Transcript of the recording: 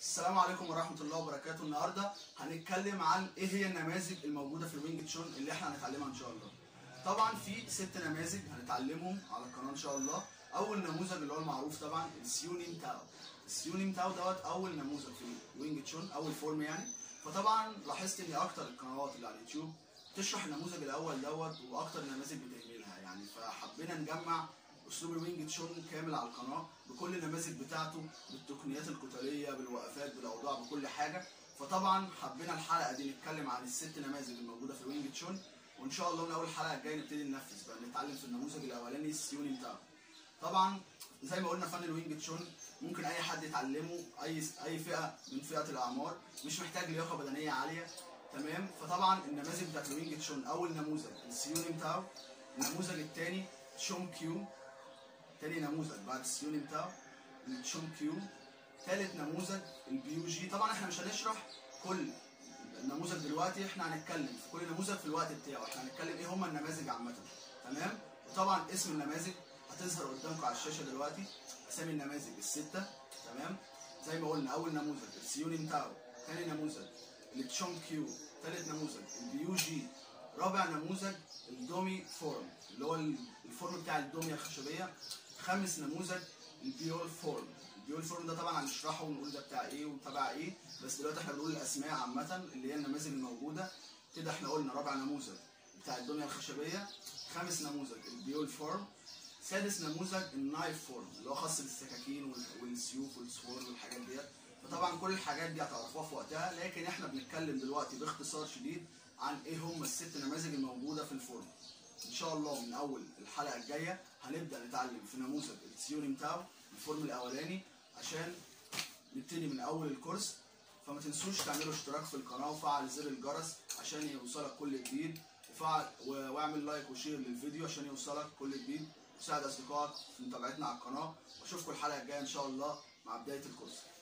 السلام عليكم ورحمة الله وبركاته النهاردة هنتكلم عن ايه هي النماذج الموجودة في الوينج تشون اللي احنا هنتعلمها ان شاء الله طبعا في ست نماذج هنتعلمهم على القناة ان شاء الله اول نموذج اللي هو المعروف طبعا السيونيم تاو السيونيم تاو دوت اول نموذج في الوينج تشون اول فورم يعني فطبعا لاحظت ان اكتر القنوات اللي على اليوتيوب تشرح النموذج الاول دوت واكتر النماذج بتهملها يعني فحبينا نجمع اسلوب الوينج تشون كامل على القناه بكل النماذج بتاعته بالتقنيات القتاليه بالوقفات بالاوضاع بكل حاجه فطبعا حبينا الحلقه دي نتكلم عن الست نماذج الموجوده في الوينج تشون وان شاء الله من اول حلقه الجايه نبتدي ننفذ بقى نتعلم في النموذج الاولاني السيوني بتاعه طبعا زي ما قلنا فن الوينج تشون ممكن اي حد يتعلمه اي اي فئه من فئه الاعمار مش محتاج لياقه بدنيه عاليه تمام فطبعا النماذج بتاعت الوينج تشون اول نموذج السيوني بتاعه النموذج الثاني تشون كيو تاني نموذج بعد السيوني بتاعه التشون كيو تالت نموذج البيو جي طبعا احنا مش هنشرح كل النموذج دلوقتي احنا هنتكلم في كل نموذج في الوقت بتاعه احنا هنتكلم ايه هما النماذج عامه تمام وطبعا اسم النماذج هتظهر قدامكم على الشاشه دلوقتي اسامي النماذج السته تمام زي ما قلنا اول نموذج السيوني بتاعه تاني نموذج التشون كيو تالت نموذج البيو جي رابع نموذج الدومي فورم اللي هو الفورم بتاع الدومية الخشبية خامس نموذج البيول فورم البيول فورم ده طبعا هنشرحه ونقول ده بتاع ايه وتبع ايه بس دلوقتي احنا بنقول الاسماء عامة اللي هي النماذج الموجودة كده احنا قلنا رابع نموذج بتاع الدومية الخشبية خامس نموذج البيول فورم سادس نموذج النايف فورم اللي هو خاص بالسكاكين والسيوف والصور والحاجات ديت فطبعا كل الحاجات دي هتعرفوها في وقتها لكن احنا بنتكلم دلوقتي باختصار شديد عن ايه هم الست نماذج الموجوده في الفورم ان شاء الله من اول الحلقه الجايه هنبدا نتعلم في نموذج السيوني بتاعه الفورم الاولاني عشان نبتدي من اول الكورس فما تنسوش تعملوا اشتراك في القناه وفعل زر الجرس عشان يوصلك كل جديد وفعل واعمل لايك وشير للفيديو عشان يوصلك كل جديد وساعد اصدقائك في متابعتنا على القناه واشوفكم الحلقه الجايه ان شاء الله مع بدايه الكورس